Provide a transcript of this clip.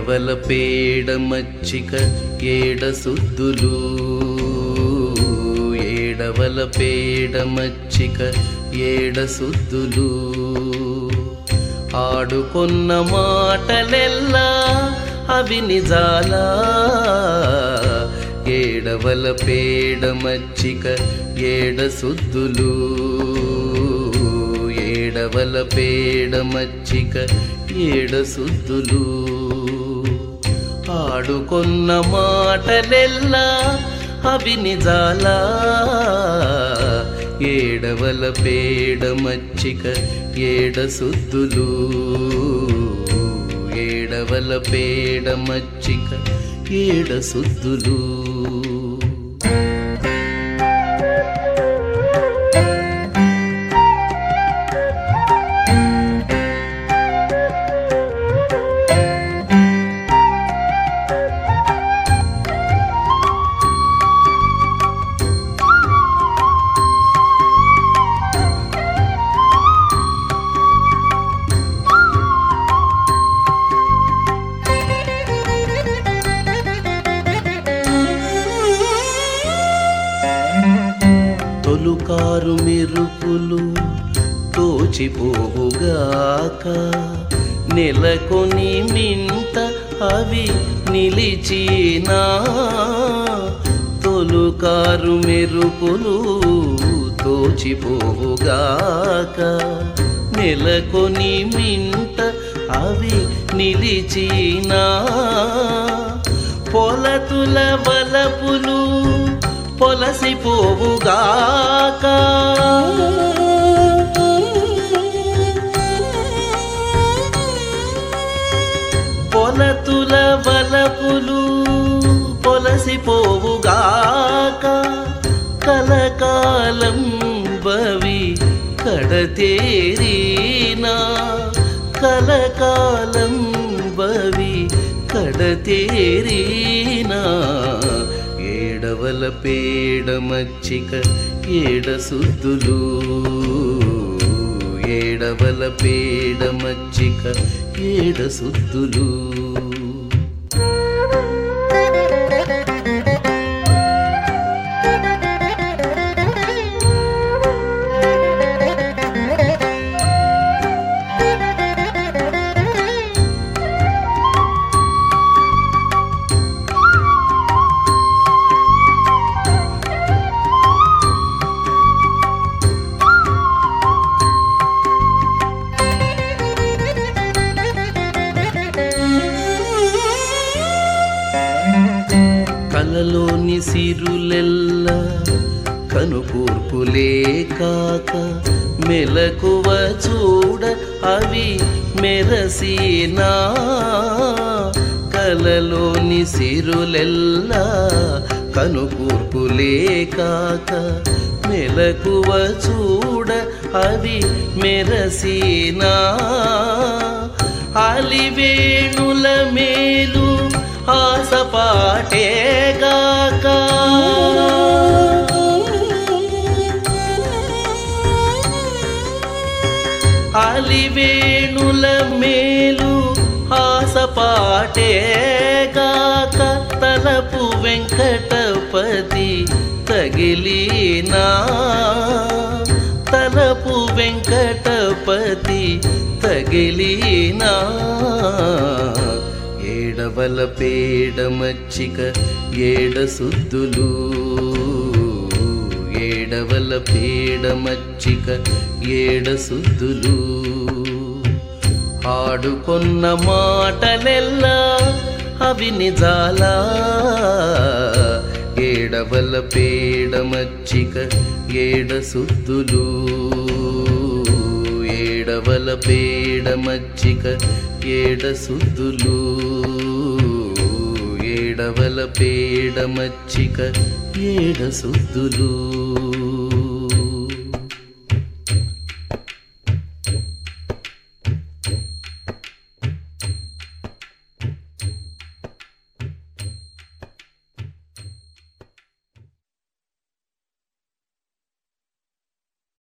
ఏడవల పేడ మచ్చిక ఏడ సుద్దులు ఏడవల పేడ మచ్చిక ఏడ సుద్దులు ఆడుకున్న మాటలెల్లా అవి నిజాలా ఏడవల పేడ మచ్చిక ఏడ సుద్దులు ఏడవల పేడ మచ్చిక ఏడ సుద్దులు ఆడుకున్న మాటలెల్లా అవి నిజాలా ఏడవల పేడ మచ్చిక ఏడ సుద్దులు ఏడవల పేడ మచ్చిక ఏడ సుద్దులు తొలుకారు మెరుపులు తోచిపోవుగాక నెలకొని మింత అవి నిలిచినా తొలుకారు మెరుపులు తోచిపోవుగాక నెలకొని మింత అవి నిలిచినా పొలతుల వలపులు పొలసిపోవుగాక పొలతుల వలపులు పొలసిపోవుగాక కలకాలం బవి కడతేరీనా కలకాలం బవి కడతేరీనా ఏడవల పేడ మచ్చిక ఏడ సుద్దులు ఏడవల పేడ మచ్చిక ఏడ సుద్దులు కలలోని సిరులెల్ల కనుకూర్పులే కాక మెలకువ చూడ అవి మెరసీనా కలలోని సిరులెల్ల కనుకూర్పులే కాక మెలకువ చూడ అవి మెరసీనా అలివేణుల మేలు ఆసపాటేగాక అలివేణుల మేలు ఆసపాటేగాక తలపు వెంకటపతి తగిలినా తలపు వెంకటపతి తగిలినా ఏడవల పేడ మచ్చిక ఏడ సుద్దులు ఏడవల పేడ మచ్చిక ఏడ సుద్దులు ఆడుకొన్న మాటలెల్లా అవి నిజాలా ఏడవల పేడ మచ్చిక ఏడ సుద్దులు ఏడవల పేడ మచ్చిక ఏడ సుద్దులు ఏడవల పేడ మచ్చిక ఏడ సుద్దులు